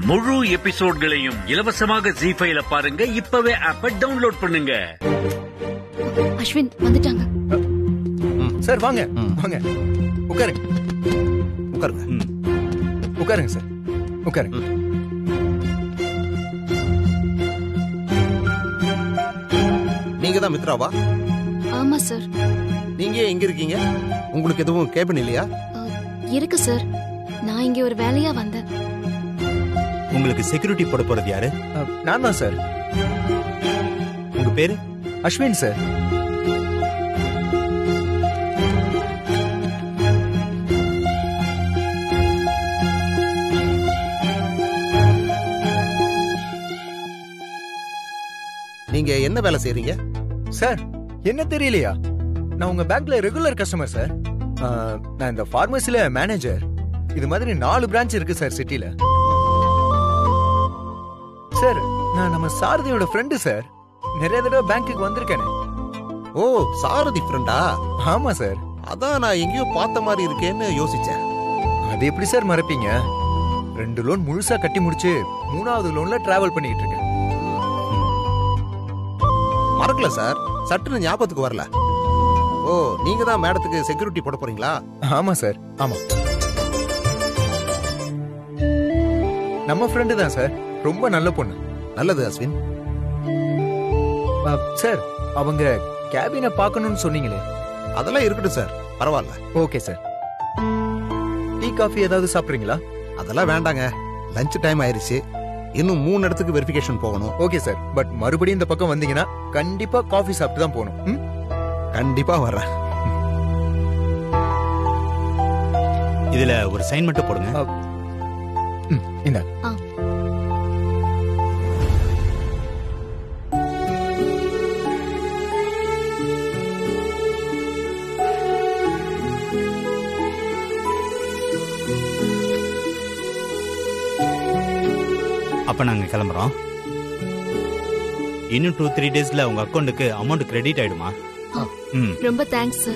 முழு எபிசோட்களையும் இலவசமாக ஜி ஃபைல பாருங்க இப்பவே ஆப்ப டவுன்லோட் பண்ணுங்க அஸ்வின் வந்துட்டாங்க சார் வாங்க வாங்க உட்காருங்க உட்காருங்க உட்காருங்க சார் உட்காருங்க நீங்க தான் மித்ராவா ஆமா சார் நீங்க ஏன் எங்க இருக்கீங்க உங்களுக்கு எதுவும் கேபின் இல்லையா அஹ், இருக்கு சார் நான் இங்க ஒரு வேலையா வந்தேன் உங்களுக்கு செக்யூரிட்டி போட போறது யாரு அஹ், நான் தான் சார் உங்க பேரு அஸ்வின் சார் நீங்க என்ன வேலை செய்றீங்க சார் என்ன தெரியலையா நான் உங்க பேங்க்ல ரெகுலர் கஸ்டமர் சார் அஹ், நான் இந்த ஃபார்மசில மேனேஜர் இது மாதிரி நாலு பிரான்ச் இருக்கு சார் சிட்டில சார் நான் நம்ம சாரதியோட ஃப்ரெண்டு சார் நிறைய தடவை பேங்க்குக்கு வந்திருக்கேனே ஓ சாரதி ஃப்ரெண்டா ஆமா சார் அதான் நான் எங்கேயோ பார்த்த மாதிரி இருக்கேன்னு யோசிச்சேன் அது எப்படி சார் மறப்பீங்க ரெண்டு லோன் முழுசா கட்டி முடிச்சு மூணாவது லோன்ல டிராவல் பண்ணிட்டு இருக்கேன் மறக்கல சார் சட்டுன்னு ஞாபகத்துக்கு வரல ஓ நீங்க தான் மேடத்துக்கு செக்யூரிட்டி போட போறீங்களா ஆமா சார் ஆமா நம்ம ஃப்ரெண்டு தான் சார் ரொம்ப நல்ல பொண்ணு நல்லது அஸ்வின் அ, சார் அவங்க கேபினை பார்க்கணும்னு சொன்னீங்களே அதெல்லாம் இருக்கட்டும் சார் பரவாயில்ல ஓகே சார் டீ காஃபி ஏதாவது சாப்பிடுறீங்களா அதெல்லாம் வேண்டாங்க லஞ்ச் டைம் ஆயிருச்சு இன்னும் மூணு இடத்துக்கு வெரிஃபிகேஷன் போகணும் ஓகே சார் பட் மறுபடியும் இந்த பக்கம் வந்தீங்கன்னா கண்டிப்பா காஃபி சாப்பிட்டு தான் போகணும் ம்? கண்டிப்பா வர்றேன் இதுல ஒரு சைன் மட்டும் போடுங்க ம், இந்தா ஆ. அப்ப நாங்க கிளம்புறோம் இன்னும் டூ த்ரீ டேஸ்ல உங்க அக்கௌண்ட்டுக்கு அமௌண்ட் கிரெடிட் ஆயிடுமா ஆ. ம் ரொம்ப தேங்க்ஸ் சார்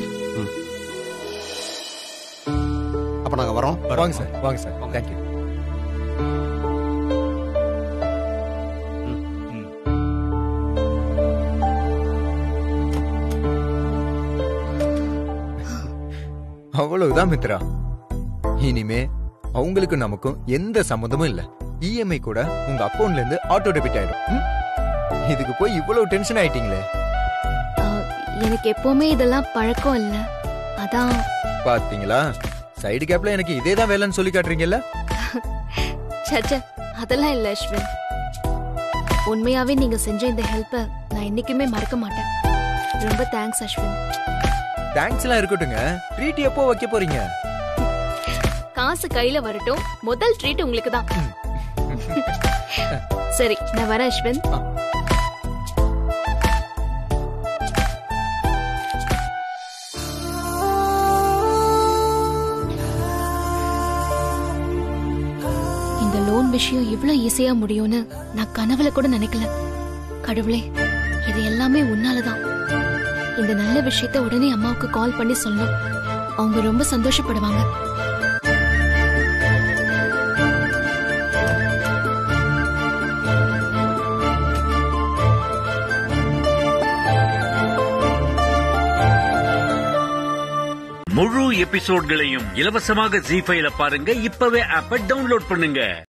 அப்ப நாங்க வரோம் வாங்க சார் வாங்க சார் தேங்க்யூ ம். அவ்வளவுதான் மித்ரா இனிமே அவங்களுக்கு நமக்கும் எந்த சம்மந்தமும் இல்ல இஎம்ஐ கூட உங்க அக்கௌண்ட்ல இருந்து ஆட்டோ டெபிட் ஆயிடும் ம்? இதுக்கு போய் இவ்வளவு டென்ஷன் ஆயிட்டீங்களே அஹ், எனக்கு எப்பவுமே இதெல்லாம் பழக்கம் இல்ல அதான் பாத்தீங்களா சைடு கேப்ல எனக்கு இதே தான் வேலைன்னு சொல்லி காட்டுறீங்கல்ல சச்ச அதெல்லாம் இல்ல அஸ்வின் உண்மையாவே நீங்க செஞ்ச இந்த ஹெல்ப்ப நான் என்னைக்குமே மறக்க மாட்டேன் ரொம்ப தேங்க்ஸ் அஸ்வின் தேங்க்ஸ் எல்லாம் இருக்கட்டுங்க ட்ரீட் எப்போ வைக்க போறீங்க காசு கையில வரட்டும் முதல் ட்ரீட் உங்களுக்கு தான் சரி நான் வரேன் அஸ்வின் இந்த லோன் விஷயம் இவ்வளவு ஈஸியா முடியும்னு நான் கனவுல கூட நினைக்கல கடவுளே இது எல்லாமே உன்னாலதான் இந்த நல்ல விஷயத்த உடனே அம்மாவுக்கு கால் பண்ணி சொல்லணும் அவங்க ரொம்ப சந்தோஷப்படுவாங்க முழு எபிசோட்களையும் இலவசமாக ஜி ஃபைல பாருங்க இப்பவே ஆப்ப டவுன்லோட் பண்ணுங்க